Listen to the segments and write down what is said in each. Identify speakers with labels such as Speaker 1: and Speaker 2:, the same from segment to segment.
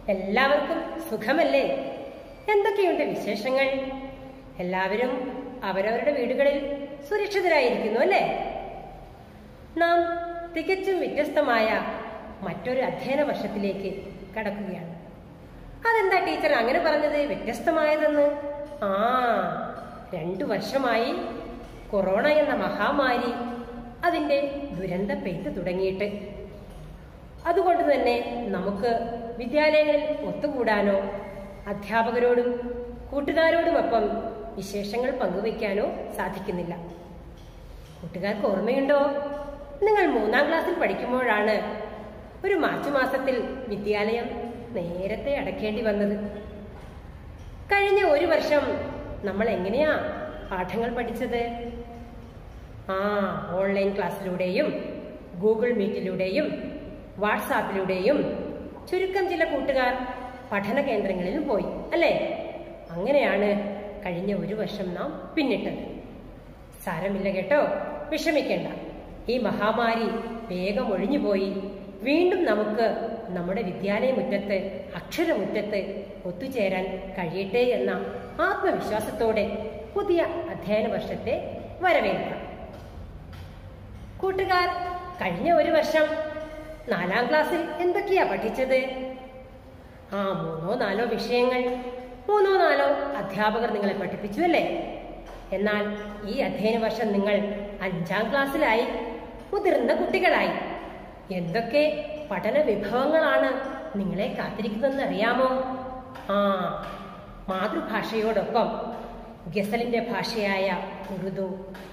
Speaker 1: എല്ലാവർക്കും സുഖമല്ലേ എന്തൊക്കെയുണ്ട് വിശേഷങ്ങൾ എല്ലാവരും അവരവരുടെ വീടുകളിൽ സുരക്ഷിതരായിരിക്കുന്നു അല്ലേ നാം തികച്ചും വ്യത്യസ്തമായ മറ്റൊരു അധ്യയന വർഷത്തിലേക്ക് കടക്കുകയാണ് അതെന്താ ടീച്ചർ അങ്ങനെ പറഞ്ഞത് വ്യത്യസ്തമായതെന്ന് ആ രണ്ടു വർഷമായി കൊറോണ എന്ന മഹാമാരി അതിന്റെ ദുരന്ത പെയ്ത്ത് തുടങ്ങിയിട്ട് അതുകൊണ്ട് തന്നെ നമുക്ക് വിദ്യാലയങ്ങളിൽ ഒത്തുകൂടാനോ അധ്യാപകരോടും കൂട്ടുകാരോടുമൊപ്പം വിശേഷങ്ങൾ പങ്കുവയ്ക്കാനോ സാധിക്കുന്നില്ല കൂട്ടുകാർക്ക് ഓർമ്മയുണ്ടോ നിങ്ങൾ മൂന്നാം ക്ലാസ്സിൽ പഠിക്കുമ്പോഴാണ് ഒരു മാർച്ച് മാസത്തിൽ വിദ്യാലയം നേരത്തെ അടയ്ക്കേണ്ടി വന്നത് കഴിഞ്ഞ ഒരു വർഷം നമ്മൾ എങ്ങനെയാ പാഠങ്ങൾ പഠിച്ചത് ആ ഓൺലൈൻ ക്ലാസ്സിലൂടെയും ഗൂഗിൾ മീറ്റിലൂടെയും വാട്സാപ്പിലൂടെയും ചുരുക്കം ചില കൂട്ടുകാർ പഠന കേന്ദ്രങ്ങളിലും പോയി അല്ലേ അങ്ങനെയാണ് കഴിഞ്ഞ ഒരു വർഷം നാം പിന്നിട്ടത് സാരമില്ല കേട്ടോ വിഷമിക്കേണ്ട ഈ മഹാമാരി വേഗം ഒഴിഞ്ഞുപോയി വീണ്ടും നമുക്ക് നമ്മുടെ വിദ്യാലയ മുറ്റത്ത് അക്ഷരമുറ്റത്ത് ഒത്തുചേരാൻ കഴിയട്ടെ എന്ന ആത്മവിശ്വാസത്തോടെ പുതിയ അധ്യയന വർഷത്തെ വരവേൽക്കാം കൂട്ടുകാർ കഴിഞ്ഞ ഒരു വർഷം നാലാം ക്ലാസ്സിൽ എന്തൊക്കെയാ പഠിച്ചത് ആ മൂന്നോ നാലോ വിഷയങ്ങൾ മൂന്നോ നാലോ അധ്യാപകർ നിങ്ങളെ പഠിപ്പിച്ചു അല്ലേ എന്നാൽ ഈ അധ്യയന വർഷം നിങ്ങൾ അഞ്ചാം ക്ലാസ്സിലായി മുതിർന്ന കുട്ടികളായി എന്തൊക്കെ പഠന വിഭവങ്ങളാണ് നിങ്ങളെ കാത്തിരിക്കുന്നതെന്ന് അറിയാമോ ആ മാതൃഭാഷയോടൊപ്പം ഗസലിന്റെ ഭാഷയായ ഉറുദു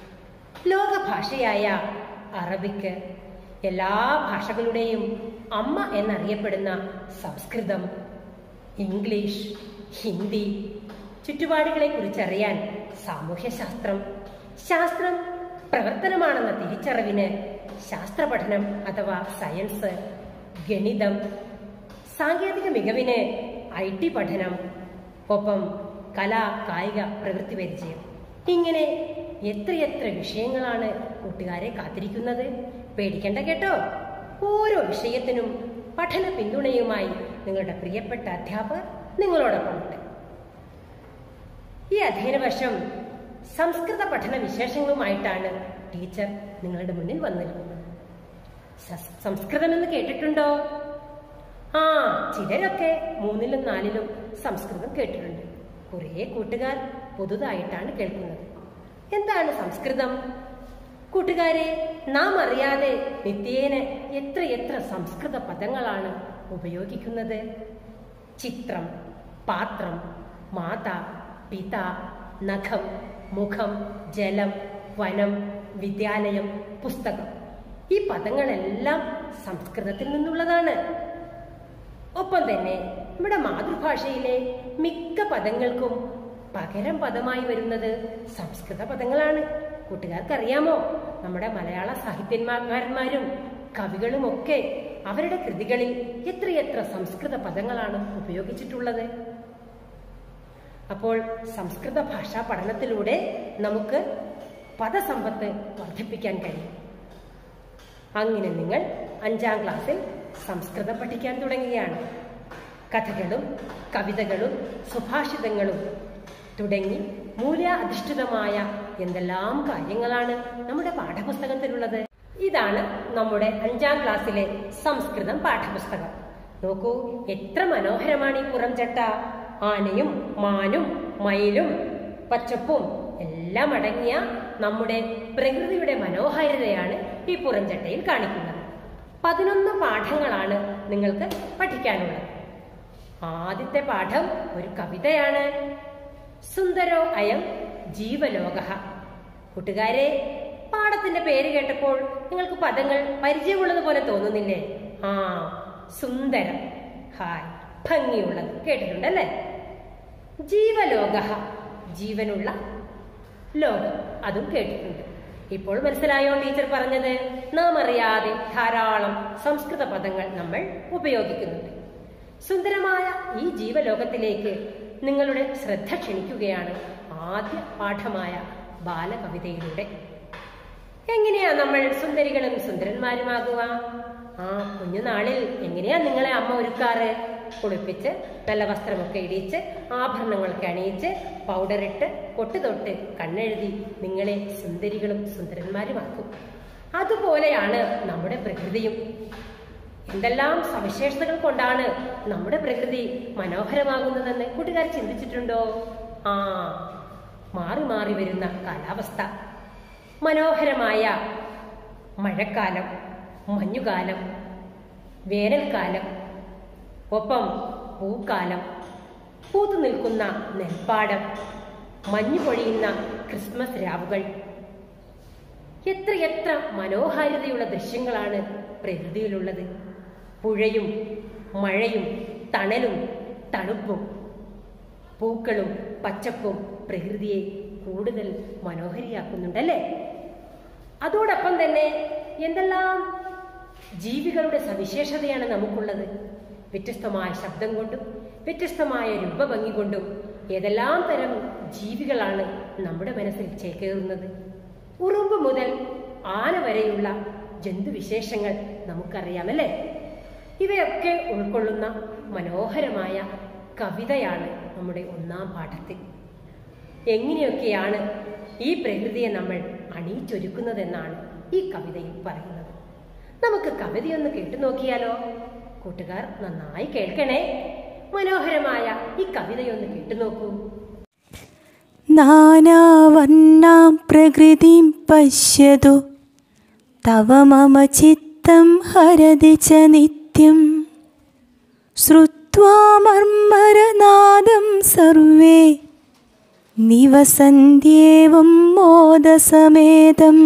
Speaker 1: ലോകഭാഷയായ അറബിക്ക് എല്ലാ ഭാഷകളുടെയും അമ്മ എന്നറിയപ്പെടുന്ന സംസ്കൃതം ഇംഗ്ലീഷ് ഹിന്ദി ചുറ്റുപാടുകളെ കുറിച്ചറിയാൻ സാമൂഹ്യശാസ്ത്രം ശാസ്ത്രം പ്രവർത്തനമാണെന്ന തിരിച്ചറിവിന് ശാസ്ത്ര പഠനം അഥവാ സയൻസ് ഗണിതം സാങ്കേതിക മികവിന് ഐ ടി പഠനം ഒപ്പം കലാ കായിക പ്രവൃത്തി പരിചയം ഇങ്ങനെ എത്രയെത്ര വിഷയങ്ങളാണ് കൂട്ടുകാരെ കാത്തിരിക്കുന്നത് പേടിക്കണ്ട കേട്ടോ ഓരോ വിഷയത്തിനും പഠന പിന്തുണയുമായി നിങ്ങളുടെ പ്രിയപ്പെട്ട അധ്യാപകർ നിങ്ങളോടൊപ്പമുണ്ട് ഈ അധ്യയന വർഷം സംസ്കൃത പഠന വിശേഷങ്ങളുമായിട്ടാണ് ടീച്ചർ നിങ്ങളുടെ മുന്നിൽ വന്നിരിക്കുന്നത് സസ്- സംസ്കൃതം എന്ന് കേട്ടിട്ടുണ്ടോ ആ ചിലരൊക്കെ മൂന്നിലും നാലിലും സംസ്കൃതം കേട്ടിട്ടുണ്ട് കുറേ കൂട്ടുകാർ പുതുതായിട്ടാണ് കേൾക്കുന്നത് എന്താണ് സംസ്കൃതം കൂട്ടുകാരെ നാം അറിയാതെ നിത്യേന എത്ര എത്ര സംസ്കൃത പദങ്ങളാണ് ഉപയോഗിക്കുന്നത് ചിത്രം പാത്രം മാത പിത നഖം മുഖം ജലം വനം വിദ്യാലയം പുസ്തകം ഈ പദങ്ങളെല്ലാം സംസ്കൃതത്തിൽ നിന്നുള്ളതാണ് ഒപ്പം തന്നെ നമ്മുടെ മാതൃഭാഷയിലെ മിക്ക പദങ്ങൾക്കും പകരം പദമായി വരുന്നത് സംസ്കൃത പദങ്ങളാണ് കൂട്ടുകാർക്കറിയാമോ നമ്മുടെ മലയാള സാഹിത്യന്മാരന്മാരും കവികളും ഒക്കെ അവരുടെ കൃതികളിൽ എത്രയെത്ര സംസ്കൃത പദങ്ങളാണ് ഉപയോഗിച്ചിട്ടുള്ളത് അപ്പോൾ സംസ്കൃത ഭാഷാ പഠനത്തിലൂടെ നമുക്ക് പദസമ്പത്ത് വർദ്ധിപ്പിക്കാൻ കഴിയും അങ്ങനെ നിങ്ങൾ അഞ്ചാം ക്ലാസ്സിൽ സംസ്കൃതം പഠിക്കാൻ തുടങ്ങുകയാണ് കഥകളും കവിതകളും സുഭാഷിതങ്ങളും തുടങ്ങി മൂല്യാധിഷ്ഠിതമായ എന്തെല്ലാം കാര്യങ്ങളാണ് നമ്മുടെ പാഠപുസ്തകത്തിലുള്ളത് ഇതാണ് നമ്മുടെ അഞ്ചാം ക്ലാസ്സിലെ സംസ്കൃതം പാഠപുസ്തകം നോക്കൂ എത്ര മനോഹരമാണ് ഈ പുറംചട്ട ആനയും മാനും മയിലും പച്ചപ്പും എല്ലാം അടങ്ങിയ നമ്മുടെ പ്രകൃതിയുടെ മനോഹാരിതയാണ് ഈ പുറംചട്ടയിൽ കാണിക്കുന്നത് പതിനൊന്ന് പാഠങ്ങളാണ് നിങ്ങൾക്ക് പഠിക്കാനുള്ളത് ആദ്യത്തെ പാഠം ഒരു കവിതയാണ് സുന്ദരോ അയം ജീവലോക കൂട്ടുകാരെ പാഠത്തിന്റെ പേര് കേട്ടപ്പോൾ നിങ്ങൾക്ക് പദങ്ങൾ പരിചയമുള്ളത് പോലെ തോന്നുന്നില്ലേ ആ സുന്ദരം ഹായ് ഭംഗിയുള്ളത് കേട്ടിട്ടുണ്ടല്ലേ ജീവലോക ജീവനുള്ള ലോകം അതും കേട്ടിട്ടുണ്ട് ഇപ്പോൾ മനസ്സിലായോ ടീച്ചർ പറഞ്ഞത് നാം അറിയാതെ ധാരാളം സംസ്കൃത പദങ്ങൾ നമ്മൾ ഉപയോഗിക്കുന്നുണ്ട് സുന്ദരമായ ഈ ജീവലോകത്തിലേക്ക് നിങ്ങളുടെ ശ്രദ്ധ ക്ഷണിക്കുകയാണ് ആദ്യ പാഠമായ ബാലകവിതയിലൂടെ എങ്ങനെയാ നമ്മൾ സുന്ദരികളും സുന്ദരന്മാരുമാകുക ആ കുഞ്ഞുനാളിൽ എങ്ങനെയാ നിങ്ങളെ അമ്മ ഒരുക്കാറ് കുളിപ്പിച്ച് നല്ല വസ്ത്രമൊക്കെ ഇടിയിച്ച് ആഭരണങ്ങളൊക്കെ അണിയിച്ച് പൗഡറിട്ട് പൊട്ട് തൊട്ട് കണ്ണെഴുതി നിങ്ങളെ സുന്ദരികളും സുന്ദരന്മാരുമാക്കും അതുപോലെയാണ് നമ്മുടെ പ്രകൃതിയും എന്തെല്ലാം സവിശേഷതകൾ കൊണ്ടാണ് നമ്മുടെ പ്രകൃതി മനോഹരമാകുന്നതെന്ന് കൂട്ടുകാർ ചിന്തിച്ചിട്ടുണ്ടോ ആ മാറി മാറി വരുന്ന കാലാവസ്ഥ മനോഹരമായ മഴക്കാലം മഞ്ഞുകാലം വേനൽക്കാലം ഒപ്പം പൂക്കാലം പൂത്തു നിൽക്കുന്ന നെൽപ്പാടം മഞ്ഞു പൊഴിയുന്ന ക്രിസ്മസ് രാവുകൾ എത്രയെത്ര മനോഹാരിതയുള്ള ദൃശ്യങ്ങളാണ് പ്രകൃതിയിലുള്ളത് പുഴയും മഴയും തണലും തണുപ്പും പൂക്കളും പച്ചപ്പും പ്രകൃതിയെ കൂടുതൽ മനോഹരിയാക്കുന്നുണ്ടല്ലേ അതോടൊപ്പം തന്നെ എന്തെല്ലാം ജീവികളുടെ സവിശേഷതയാണ് നമുക്കുള്ളത് വ്യത്യസ്തമായ ശബ്ദം കൊണ്ടും വ്യത്യസ്തമായ രൂപഭംഗി കൊണ്ടും ഏതെല്ലാം തരം ജീവികളാണ് നമ്മുടെ മനസ്സിൽ ചേക്കേറുന്നത് ഉറുമ്പ് മുതൽ ആന വരെയുള്ള ജന്തുവിശേഷങ്ങൾ നമുക്കറിയാമല്ലേ ഇവയൊക്കെ ഉൾക്കൊള്ളുന്ന മനോഹരമായ കവിതയാണ് നമ്മുടെ ഒന്നാം പാഠത്തിൽ എങ്ങനെയൊക്കെയാണ് ഈ പ്രകൃതിയെ നമ്മൾ അണിയിച്ചൊരുക്കുന്നതെന്നാണ് ഈ കവിതയിൽ പറയുന്നത് നമുക്ക് കവിതയൊന്ന് കേട്ടു നോക്കിയാലോ കൂട്ടുകാർ നന്നായി കേൾക്കണേ മനോഹരമായ ഈ കവിതയൊന്ന് കേട്ടു നോക്കൂ
Speaker 2: नानावर्णां प्रकृतिं पश्यतु तव मम चित्तं हरति च नित्यं श्रुत्वा मर्मरनादं सर्वे निवसन्त्येवं मोदसमेतम्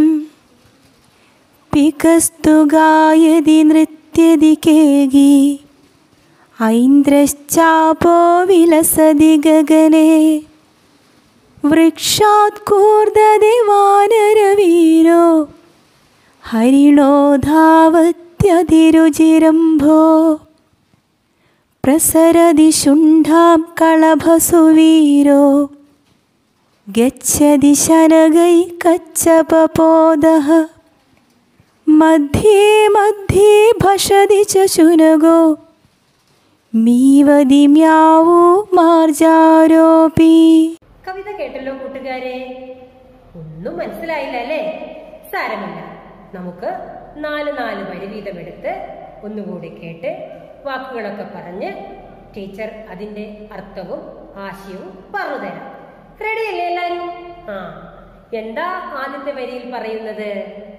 Speaker 2: पिकस्तु गायति नृत्यदि केगी ऐन्द्रश्चापो विलसति गगने वृक्षात् कूर्दति वानरवीरो हरिणो धावत्यधिरुचिरम्भो प्रसरति शुण्ढां कळभसुवीरो गच्छति शनगै कच्छपपोदः मध्ये मध्ये भषति च शुनगो मीवदि म्यावु मार्जारोऽपि
Speaker 1: കവിത കേട്ടല്ലോ കൂട്ടുകാരെ ഒന്നും മനസ്സിലായില്ല അല്ലേ സാരമില്ല നമുക്ക് നാല് നാല് വരി വീതം എടുത്ത് ഒന്നുകൂടി കേട്ട് വാക്കുകളൊക്കെ പറഞ്ഞ് ടീച്ചർ അതിന്റെ അർത്ഥവും ആശയവും പറഞ്ഞു തരാം റെഡിയല്ലേ എല്ലാരും ആ എന്താ ആദ്യത്തെ വരിയിൽ പറയുന്നത്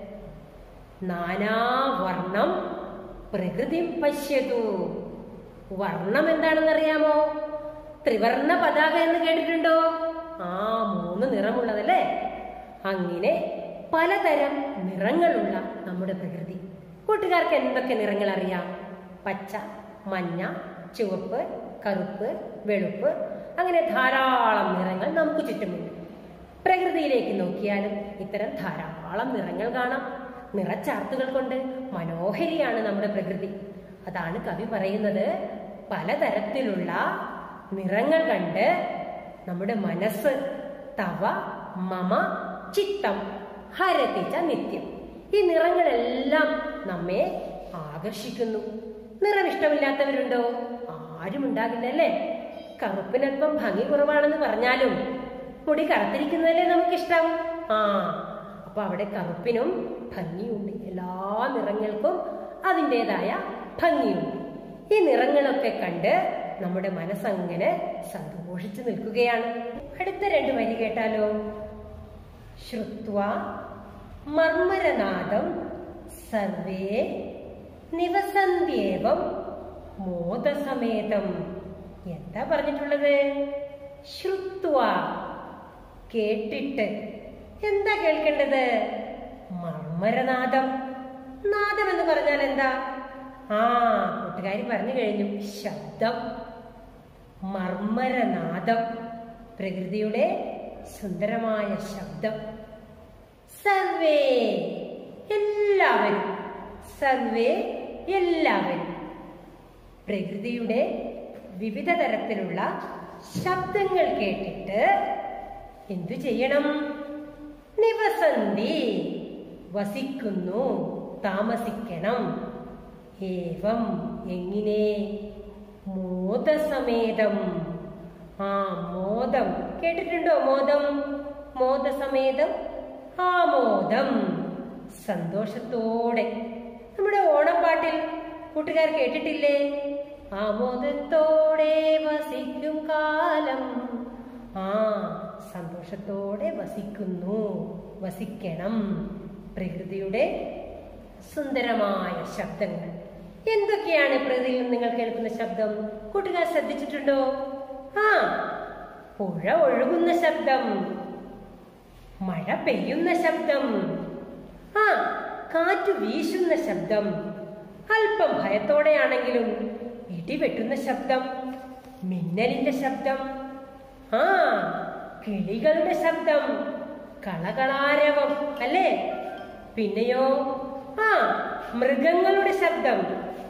Speaker 1: നാനാവർണം പ്രകൃതി പശ്യതു വർണ്ണം എന്താണെന്ന് അറിയാമോ ത്രിവർണ പതാക എന്ന് കേട്ടിട്ടുണ്ടോ ആ മൂന്ന് നിറമുള്ളതല്ലേ അങ്ങനെ പലതരം നിറങ്ങളുള്ള നമ്മുടെ പ്രകൃതി കൂട്ടുകാർക്ക് എന്തൊക്കെ നിറങ്ങൾ അറിയാം പച്ച മഞ്ഞ ചുവപ്പ് കറുപ്പ് വെളുപ്പ് അങ്ങനെ ധാരാളം നിറങ്ങൾ നമുക്ക് ചുറ്റുമുണ്ട് പ്രകൃതിയിലേക്ക് നോക്കിയാലും ഇത്തരം ധാരാളം നിറങ്ങൾ കാണാം നിറച്ചാർത്തുകൾ കൊണ്ട് മനോഹരിയാണ് നമ്മുടെ പ്രകൃതി അതാണ് കവി പറയുന്നത് പലതരത്തിലുള്ള നിറങ്ങൾ കണ്ട് നമ്മുടെ മനസ്സ് തവ മമ ചിത്തം ഹരതിച്ച നിത്യം ഈ നിറങ്ങളെല്ലാം നമ്മെ ആകർഷിക്കുന്നു നിറം ഇഷ്ടമില്ലാത്തവരുണ്ടോ ആരും ഉണ്ടാകില്ലല്ലേ കറുപ്പിനല്പം ഭംഗി കുറവാണെന്ന് പറഞ്ഞാലും മുടി കറുത്തിരിക്കുന്നതല്ലേ നമുക്കിഷ്ടം ആ അപ്പൊ അവിടെ കറുപ്പിനും ഭംഗിയുണ്ട് എല്ലാ നിറങ്ങൾക്കും അതിൻ്റെതായ ഭംഗിയുണ്ട് ഈ നിറങ്ങളൊക്കെ കണ്ട് നമ്മുടെ മനസ്സങ്ങനെ സന്തോഷിച്ചു നിൽക്കുകയാണ് അടുത്ത രണ്ട് വരി കേട്ടാലോ ശ്രുത്വ മർമ്മരനാദം സർവേ നിവസന്ധ്യേവം മോദസമേതം എന്താ പറഞ്ഞിട്ടുള്ളത് ശ്രുത്വ കേട്ടിട്ട് എന്താ കേൾക്കേണ്ടത് മർമ്മരനാദം നാദം എന്ന് പറഞ്ഞാൽ എന്താ ആ കൂട്ടുകാരി പറഞ്ഞു കഴിഞ്ഞു ശബ്ദം മർമ്മരനാദം പ്രകൃതിയുടെ സുന്ദരമായ ശബ്ദം സർവേ എല്ലാവരും സർവേ എല്ലാവരും പ്രകൃതിയുടെ വിവിധ തരത്തിലുള്ള ശബ്ദങ്ങൾ കേട്ടിട്ട് എന്തു ചെയ്യണം നിവസന്തി വസിക്കുന്നു താമസിക്കണം ഏവം എങ്ങനെ മോദസമേതം ആ മോദം കേട്ടിട്ടുണ്ടോ മോദം മോദസമേതം ആമോദം സന്തോഷത്തോടെ നമ്മുടെ ഓണപ്പാട്ടിൽ കൂട്ടുകാർ കേട്ടിട്ടില്ലേ ആമോദത്തോടെ വസിക്കും കാലം ആ സന്തോഷത്തോടെ വസിക്കുന്നു വസിക്കണം പ്രകൃതിയുടെ സുന്ദരമായ ശബ്ദങ്ങൾ എന്തൊക്കെയാണ് പ്രകൃതിയിൽ നിന്ന് നിങ്ങൾ കേൾക്കുന്ന ശബ്ദം കൂട്ടുകാർ ശ്രദ്ധിച്ചിട്ടുണ്ടോ ആ പുഴ ഒഴുകുന്ന ശബ്ദം മഴ പെയ്യുന്ന ശബ്ദം ആ കാറ്റ് വീശുന്ന ശബ്ദം അല്പം ഭയത്തോടെയാണെങ്കിലും ഇടിവെട്ടുന്ന ശബ്ദം മിന്നലിന്റെ ശബ്ദം ആ കിളികളുടെ ശബ്ദം കളകളാരവം അല്ലേ പിന്നെയോ ആ മൃഗങ്ങളുടെ ശബ്ദം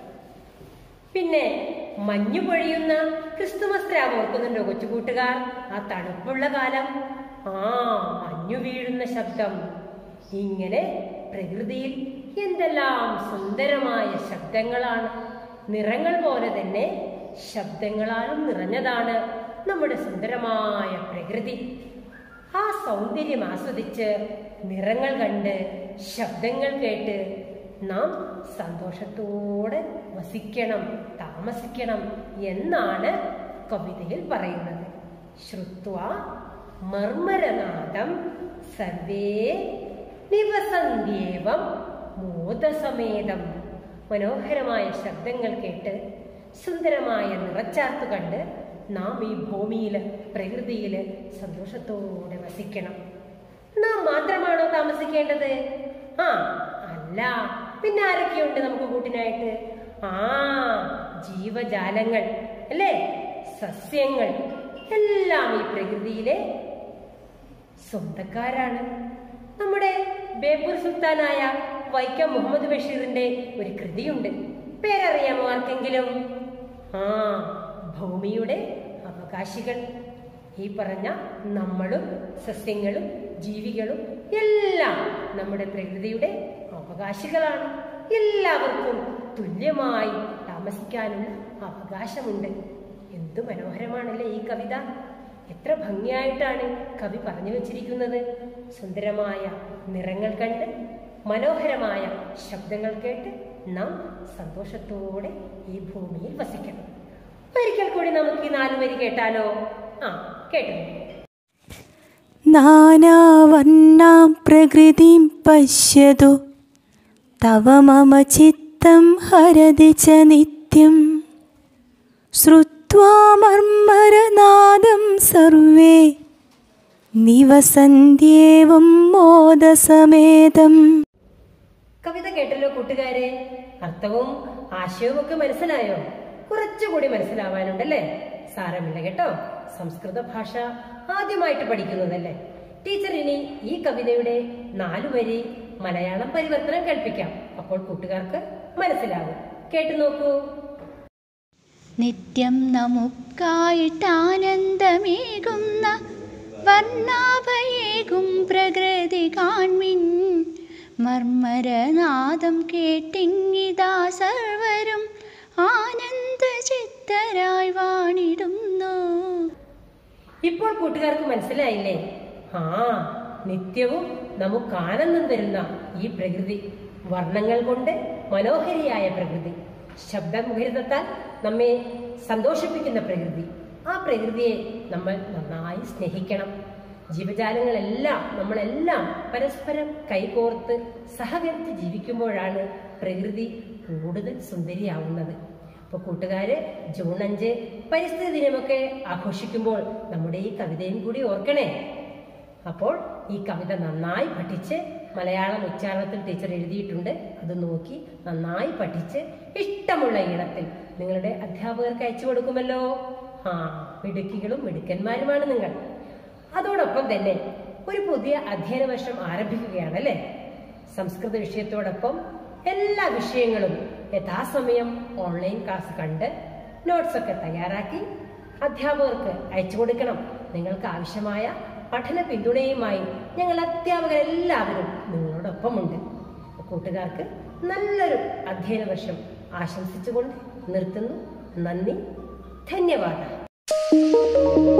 Speaker 1: പിന്നെ മഞ്ഞു പൊഴിയുന്ന ക്രിസ്തുമസ് രാവ് ഓർക്കുന്നുണ്ടോ കൊച്ചുകൂട്ടുകാർ ആ തണുപ്പുള്ള കാലം ആ മഞ്ഞു വീഴുന്ന ശബ്ദം ഇങ്ങനെ പ്രകൃതിയിൽ എന്തെല്ലാം സുന്ദരമായ ശബ്ദങ്ങളാണ് നിറങ്ങൾ പോലെ തന്നെ ശബ്ദങ്ങളാലും നിറഞ്ഞതാണ് നമ്മുടെ സുന്ദരമായ പ്രകൃതി ആ സൗന്ദര്യം ആസ്വദിച്ച് നിറങ്ങൾ കണ്ട് ശബ്ദങ്ങൾ കേട്ട് നാം സന്തോഷത്തോടെ വസിക്കണം താമസിക്കണം എന്നാണ് കവിതയിൽ പറയുന്നത് ശ്രുത്വ മർമരനാദം സർവേ നിവസന്ധ്യേവം മോദസമേതം മനോഹരമായ ശബ്ദങ്ങൾ കേട്ട് സുന്ദരമായ നിറച്ചാർത്ത് കണ്ട് നാം ഈ ഭൂമിയിൽ പ്രകൃതിയിൽ സന്തോഷത്തോടെ വസിക്കണം നാം മാത്രമാണോ താമസിക്കേണ്ടത് ആ അല്ല പിന്നെ ആരൊക്കെയുണ്ട് നമുക്ക് കൂട്ടിനായിട്ട് ആ ജീവജാലങ്ങൾ അല്ലേ സസ്യങ്ങൾ എല്ലാം ഈ പ്രകൃതിയിലെ സ്വന്തക്കാരാണ് നമ്മുടെ ബേപ്പൂർ സുൽത്താനായ വൈക്കം മുഹമ്മദ് ബഷീറിന്റെ ഒരു കൃതിയുണ്ട് പേരറിയാമോ ആർക്കെങ്കിലും ആ ഭൂമിയുടെ അവകാശികൾ ഈ പറഞ്ഞ നമ്മളും സസ്യങ്ങളും ജീവികളും എല്ലാം നമ്മുടെ പ്രകൃതിയുടെ അവകാശികളാണ് എല്ലാവർക്കും തുല്യമായി താമസിക്കാനുള്ള അവകാശമുണ്ട് എന്തു മനോഹരമാണല്ലേ ഈ കവിത എത്ര ഭംഗിയായിട്ടാണ് കവി പറഞ്ഞു വച്ചിരിക്കുന്നത് സുന്ദരമായ നിറങ്ങൾ കണ്ട് മനോഹരമായ ശബ്ദങ്ങൾ കേട്ട് നാം സന്തോഷത്തോടെ ഈ ഭൂമിയിൽ വസിക്കണം ഒരിക്കൽ കൂടി നമുക്ക് ഈ നാല് വരി കേട്ടാലോ ആ കേട്ടോ
Speaker 2: നാനാവർണ്ണാം പ്രകൃതിം പശ്യതു തവ മമ ചിത്തം ഹരതി ച നിത്യം ശ്രുത്വാ മർമ്മരനാദം സർവേ നിവസന്ധ്യേവം മോദസമേതം
Speaker 1: കവിത കേട്ടല്ലോ കൂട്ടുകാരെ അർത്ഥവും ആശയവും ഒക്കെ മനസ്സിലായോ കുറച്ചുകൂടി മനസ്സിലാവാനുണ്ടല്ലേ സാരമില്ല കേട്ടോ സംസ്കൃത ഭാഷ ആദ്യമായിട്ട് പഠിക്കുന്നതല്ലേ ടീച്ചർ ഇനി ഈ കവിതയുടെ നാലു വരി മലയാളം പരിവർത്തനം കൽപ്പിക്കാം അപ്പോൾ കൂട്ടുകാർക്ക് മനസ്സിലാവും കേട്ടു നോക്കൂ
Speaker 3: നിത്യം നമുക്കായിട്ടാനന്ദമേകുന്ന വർണ്ണാഭയേകും പ്രകൃതി കാൺമിൻ മർമ്മരനാദം കേട്ടിങ്ങിതാ സർവരും ആനന്ദചിത്തരായി വാണിടുന്നു
Speaker 1: ഇപ്പോൾ കൂട്ടുകാർക്ക് മനസ്സിലായില്ലേ ആ നിത്യവും നമുക്ക് ആനന്ദം തരുന്ന ഈ പ്രകൃതി വർണ്ണങ്ങൾ കൊണ്ട് മനോഹരിയായ പ്രകൃതി ശബ്ദമുഖരിതത്താൽ നമ്മെ സന്തോഷിപ്പിക്കുന്ന പ്രകൃതി ആ പ്രകൃതിയെ നമ്മൾ നന്നായി സ്നേഹിക്കണം ജീവജാലങ്ങളെല്ലാം നമ്മളെല്ലാം പരസ്പരം കൈകോർത്ത് സഹകരിച്ച് ജീവിക്കുമ്പോഴാണ് പ്രകൃതി കൂടുതൽ സുന്ദരിയാവുന്നത് അപ്പോൾ കൂട്ടുകാര് ജൂൺ അഞ്ച് പരിസ്ഥിതി ദിനമൊക്കെ ആഘോഷിക്കുമ്പോൾ നമ്മുടെ ഈ കവിതയും കൂടി ഓർക്കണേ അപ്പോൾ ഈ കവിത നന്നായി പഠിച്ച് മലയാളം ഉച്ചാരണത്തിൽ ടീച്ചർ എഴുതിയിട്ടുണ്ട് അത് നോക്കി നന്നായി പഠിച്ച് ഇഷ്ടമുള്ള ഈണത്തിൽ നിങ്ങളുടെ അധ്യാപകർക്ക് അയച്ചു കൊടുക്കുമല്ലോ ആ മിടുക്കികളും മിടുക്കന്മാരുമാണ് നിങ്ങൾ അതോടൊപ്പം തന്നെ ഒരു പുതിയ അധ്യയന വർഷം ആരംഭിക്കുകയാണ് അല്ലേ സംസ്കൃത വിഷയത്തോടൊപ്പം എല്ലാ വിഷയങ്ങളും യഥാസമയം ഓൺലൈൻ ക്ലാസ് കണ്ട് നോട്ട്സ് ഒക്കെ തയ്യാറാക്കി അധ്യാപകർക്ക് അയച്ചു കൊടുക്കണം നിങ്ങൾക്ക് ആവശ്യമായ പഠന പിന്തുണയുമായി ഞങ്ങൾ അധ്യാപകരെല്ലാവരും നിങ്ങളോടൊപ്പമുണ്ട് കൂട്ടുകാർക്ക് നല്ലൊരു അധ്യയന വർഷം ആശംസിച്ചുകൊണ്ട് നിർത്തുന്നു നന്ദി ധന്യവാദ